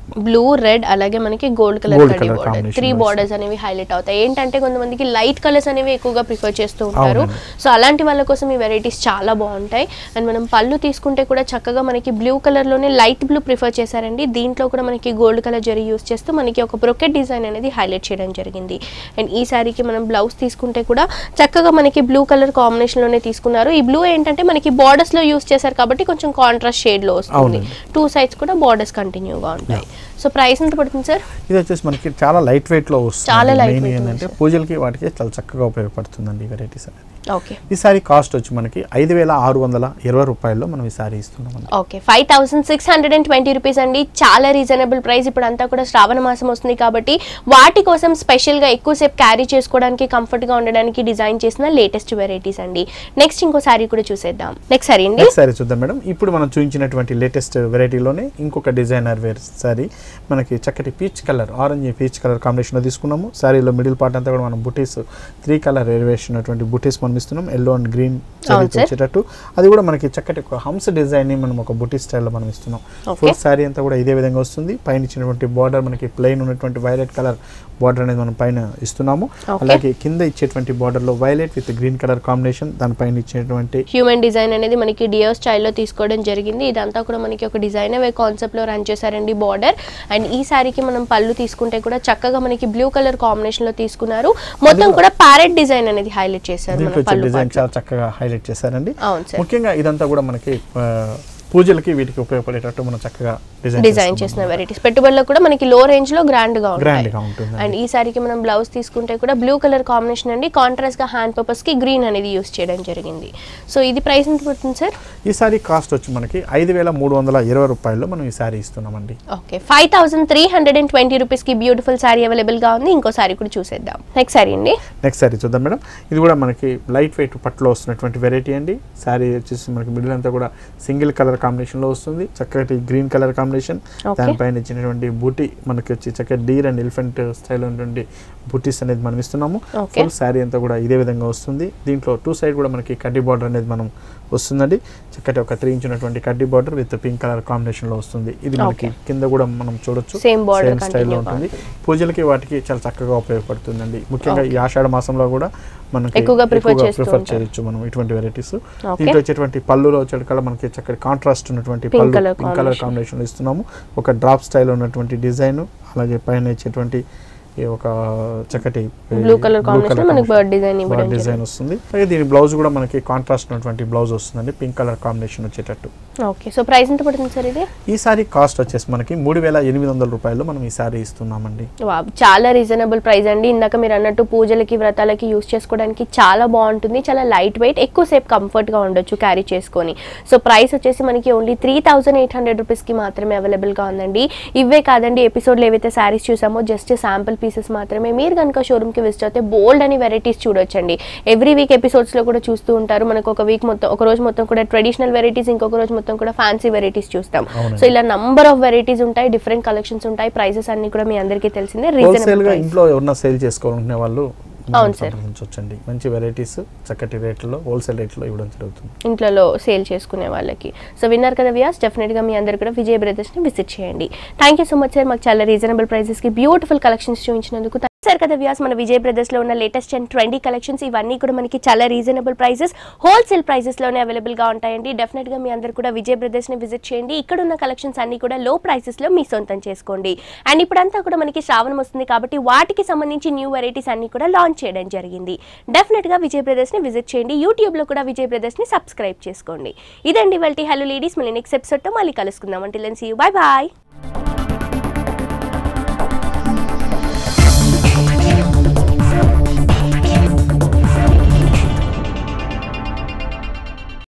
బ్లూ రెడ్ అలాగే మనకి గోల్డ్ కలర్ Gold కడ్డీ colour బార్డర్ combination త్రీ లో బార్డర్స్ అనేవి హైలైట్ అవుతాయి ఏంటంటే కొంతమందికి లైట్ కలర్స్ అనేవి ఎక్కువగా ప్రిఫర్ చేస్తూ ఉంటారు అవునండి. సో అలాంటి వాళ్ళ కోసం ఈ వెరైటీస్ చాలా బాగుంటాయి అండ్ మనం పళ్ళు తీసుకుంటే కూడా చక్కగా మనకి బ్లూ కలర్ లోనే లైట్ బ్లూ ప్రిఫర్ చేశారండి దీంట్లో కూడా మనకి గోల్డ్ కలర్ జరీ యూస్ చేస్తూ మనకి ఒక బ్రొకెట్ డిజైన్ అనేది హైలైట్ చేయడం జరిగింది అండ్ ఈ శారీకి మనం బ్లౌజ్ తీసుకుంటే కూడా చక్కగా మనకి బ్లూ కలర్ కాంబినేషన్ లోనే తీసుకున్నారు ఈ బ్లూ ఏంటంటే మనకి బార్డర్స్ లో యూస్ చేశారు కాబట్టి కొంచెం కాంట్రాస్ట్ షేడ్ లో వస్తుంది అవునండి. టూ సైడ్స్ కూడా బార్డర్స్ కంటిన్యూగా ఉంటాయి సో ప్రైస్ ఎంత పడుతుంది సార్ ఇది వచ్చేసి మనకి చాలా లైట్ వెయిట్ లో వస్తుంది చాలా light మెయిన్ weight ఏంటంటే పూజలకి వాటికి చాలా చక్కగా ఉపయోగపడుతుందండి ఈ వెరైటీస్ అనేది ఓకే ఈ సారీ కాస్ట్ వచ్చి మనకి ఐదు వేల ఆరు వందల ఇరవై రూపాయల్లో మనం ఈ సారీ ఇస్తున్నామండి okay five thousand six hundred and twenty rupees అండి చాలా రీజనబుల్ ప్రైస్ ఇప్పుడు అంతా కూడా శ్రావణ మాసం వస్తుంది కాబట్టి వాటి కోసం స్పెషల్గా ఎక్కువసేపు క్యారీ చేసుకోవడానికి కంఫర్ట్గా ఉండడానికి డిజైన్ చేసిన లేటెస్ట్ వెరైటీస్ అండి నెక్స్ట్ ఇంకో సారీ కూడా చూసేద్దాం నెక్స్ట్ సారీ అండి నెక్స్ట్ సారీ చూద్దాం మేడం ఇప్పుడు మనం చూపించినటువంటి లేటెస్ట్ వెరైటీలోనే ఇంకొక డిజైనర్ వేర్ సారీ మనకి చక్కటి peach colour orange peach colour కాంబినేషన్లో తీసుకున్నాము సారీలో మిడిల్ పార్ట్ అంతా కూడా మనం బుటీస్ త్రీ కలర్ వేరియేషన్ ఉన్నటువంటి బుటీస్ మనం ఇస్తున్నాం ఎల్లో అండ్ గ్రీన్ అవును సార్. వచ్చేటట్టు అది కూడా మనకి చక్కటి ఒక హంస్ డిజైన్ ని మనం ఒక బుటీ స్టైల్లో మనం ఇస్తున్నాం Okay. ఫుల్ సారీ అంతా కూడా ఇదే విధంగా వస్తుంది పైన ఇచ్చినటువంటి బార్డర్ మనకి ప్లెయిన్ ఉన్నటువంటి వైలెట్ కలర్ బార్డర్ అనేది మనం పైన ఇస్తున్నాము Okay. అలాగే కింద ఇచ్చేటువంటి border లో violet with green colour combination దానిపైన ఇచ్చేటువంటి హ్యూమన్ డిజైన్ అనేది మనకి డియో స్టైల్లో తీసుకోవడం జరిగింది ఇదంతా కూడా మనకి ఒక డిజైన్ అవే కాన్సెప్ట్లో రన్ చేశారండి బార్డర్ అండ్ ఈ సారీకి మనం పళ్ళు తీసుకుంటే కూడా చక్కగా మనకి బ్లూ కలర్ కాంబినేషన్ లో తీసుకున్నారు మొత్తం కూడా ప్యారెట్ డిజైన్ అనేది హైలైట్ చేశారు దీంట్లో మన వచ్చే పళ్ళు డిజైన్ part. చాలా చక్కగా హైలైట్ చేశారండి అవును సార్ ముఖ్యంగా ఇదంతా కూడా మనకి ఆ, పూజలకి వీటికి ఉపయోగపడేటట్టు మనం చక్కగా డిజైన్ డిజైన్ చేసిన వెరైటీస్ పెట్టుబడిలో కూడా మనకి లో రేంజ్ లో గ్రాండ్ గా గ్రాండ్ ఉంటాయి గా ఉంటుంది అండ్ ఈ సారీకి మనం బ్లౌజ్ తీసుకుంటే కూడా బ్లూ కలర్ కాంబినేషన్ అండి కాంట్రాస్ట్ గా హ్యాండ్ పర్పస్ కి గ్రీన్ అనేది యూస్ చేయడం జరిగింది సో ఇది ప్రైస్ ఎంత పడుతుంది సార్ ఈ సారీ కాస్ట్ వచ్చి మనకి ఐదు వేల మూడు వందల ఇరవై రూపాయల్లో మనం ఈ సారీ ఇస్తున్నామండి okay five thousand three hundred and twenty rupees కి బ్యూటిఫుల్ సారీ అవైలబుల్ గా ఉంది ఇంకో సారీ కూడా చూసేద్దాం నెక్స్ట్ సారీ అండి నెక్స్ట్ సారీ చూద్దాం మేడం ఇది కూడా మనకి లైట్ వెయిట్ పట్టులో వస్తున్నటువంటి వెరైటీ అండి సారీ వచ్చేసి మనకి మిడిల్ అంతా కూడా సింగిల్ కలర్ కాంబినేషన్ లో వస్తుంది చక్కటి గ్రీన్ కలర్ కాంబినేషన్ Okay. దానిపైన ఇచ్చినటువంటి బూటీ మనకి వచ్చి చక్కటి డీర్ అండ్ ఎలిఫెంట్ స్టైల్ ఉన్నటువంటి బూటీస్ అనేది మనం ఇస్తున్నాము Okay. ఫుల్ శారీ అంతా కూడా ఇదే విధంగా వస్తుంది దీంట్లో టూ సైడ్ కూడా మనకి కడ్డీ బార్డర్ అనేది మనం వస్తుందండి చక్కటి ఒక త్రీ ఇంచ్ ఉన్నటువంటి కడ్డీ border with pink colour combination లో వస్తుంది ఇది మనకి Okay. కింద కూడా మనం చూడొచ్చు Same border Same style లో continue గా ఉంటుంది పూజలకి వాటికి చాలా చక్కగా ఉపయోగపడుతుందండి ముఖ్యంగా ఈ ఆషాఢ మాసంలో కూడా మనకి ఎక్కువగా prefer చేస్తూ ప్రిఫర్ ఉంటారు. చేయొచ్చు మనం ఇటువంటి వెరైటీస్ Okay. దీంట్లో వచ్చేటువంటి పళ్ళులో వచ్చేటికల్లా మనకి చక్కటి కాంట్రాస్ట్ ఉన్నటువంటి Pink పళ్ళు colour pink colour combination. Combination ఇస్తున్నాము ఒక డ్రాప్ స్టైల్ ఉన్నటువంటి డిజైన్ అలాగే పైన ఇచ్చేటువంటి ఈ ఒక చక్కటి బ్లూ కలర్ కాంబినేషన్ మనకి బర్డ్ డిజైన్ ఇవ్వడం డిజైన్ జరిగింది వస్తుంది అలాగే దీని బ్లౌజ్ కూడా మనకి కాంట్రాస్ట్ ఉన్నటువంటి బ్లౌజ్ వస్తుందండి పింక్ కలర్ కాంబినేషన్ వచ్చేటట్టు ఓకే సో ప్రైస్ ఎంత పడుతుంది సార్ ఇది ఈ సారీ కాస్ట్ వచ్చేసి మనకి మూడు వేల ఎనిమిది వందల రూపాయలు మనం ఈ సారీ ఇస్తున్నామండి వావ్, చాలా రీజనబుల్ ప్రైస్ అండి ఇందాక మీరు అన్నట్టు పూజలకి వ్రతాలకి యూస్ చేసుకోవడానికి చాలా బాగుంటుంది చాలా లైట్ వెయిట్ ఎక్కువసేపు కంఫర్ట్గా ఉండొచ్చు క్యారీ చేసుకొని సో ప్రైస్ వచ్చేసి మనకి only three thousand eight hundred రూపీస్కి మాత్రమే అవైలబుల్గా ఉందండి ఇవే కాదండి ఎపిసోడ్లో ఏవైతే శారీస్ చూసామో జస్ట్ శాంపుల్ పీసెస్ మాత్రమే మీరు కనుక షోరూమ్కి విజిట్ అయితే బోల్డ్ అని వెరైటీస్ చూడొచ్చండి ఎవ్రీ వీక్ ఎపిసోడ్స్లో కూడా చూస్తూ ఉంటారు మనకు ఒక వీక్ మొత్తం ఒక రోజు మొత్తం కూడా ట్రెడిషనల్ వెరైటీస్ ఇంకొక రోజు మొత్తం కూడా ఫ్యాన్సీ వెరైటీస్ చూస్తాం అవునండి. సో ఇలా నంబర్ ఆఫ్ వెరైటీస్ ఉంటాయి డిఫరెంట్ కలెక్షన్స్ ఉంటాయి ప్రైసెస్ అన్ని కూడా మీ అందరికీ తెలిసిందే హోల్సేల్ రీజనబుల్ గా ఇంట్లో ఎవరన్నా సేల్ చేసుకోవాలనుకునే వాళ్ళు అవును సార్. సంప్రదించవచ్చండి మంచి వెరైటీస్ చక్కటి రేట్లలో హోల్సేల్ రేట్లో ఇవ్వడం జరుగుతుంది ఇంట్లో సేల్ చేసుకునే వాళ్ళకి సో విన్నారు కదా వ్యాస్ డెఫినెట్గా మీ అందరు కూడా విజయ్ బ్రదర్స్ని విజిట్ చేయండి thank you so much sir మాకు చాలా రీజనబుల్ ప్రైసెస్కి బ్యూటిఫుల్ కలెక్షన్స్ చూపించినందుకు సార్ కదా వ్యాస్ మన విజయ్ బ్రదర్స్లో ఉన్న లేటెస్ట్ అండ్ ట్రెండీ కలెక్షన్స్ ఇవన్నీ కూడా మనకి చాలా రీజనబుల్ ప్రైసెస్ హోల్సేల్ ప్రైసెస్లోనే అవైలబుల్గా ఉంటాయండి డెఫినెట్గా మీ అందరు కూడా విజయ్ బ్రదర్స్ని విజిట్ చేయండి ఇక్కడ ఉన్న కలెక్షన్స్ అన్ని కూడా లో ప్రైసెస్లో మీ సొంతం చేసుకోండి అండ్ ఇప్పుడంతా కూడా మనకి శ్రావణం వస్తుంది కాబట్టి వాటికి సంబంధించి న్యూ వెరైటీస్ అన్ని కూడా లాంచ్ చేయడం జరిగింది డెఫినెట్గా విజయ్ బ్రదర్స్ని విజిట్ చేయండి యూట్యూబ్లో కూడా విజయ్ బ్రదర్స్ని సబ్స్క్రైబ్ చేసుకోండి ఇదండి వాళ్ళ హలో లేడీస్ మళ్ళీ నెక్స్ట్ ఎపిసోడ్తో మళ్ళీ కలుసుకుందాం అంటే లెన్స్ యూ బాయ్ బాయ్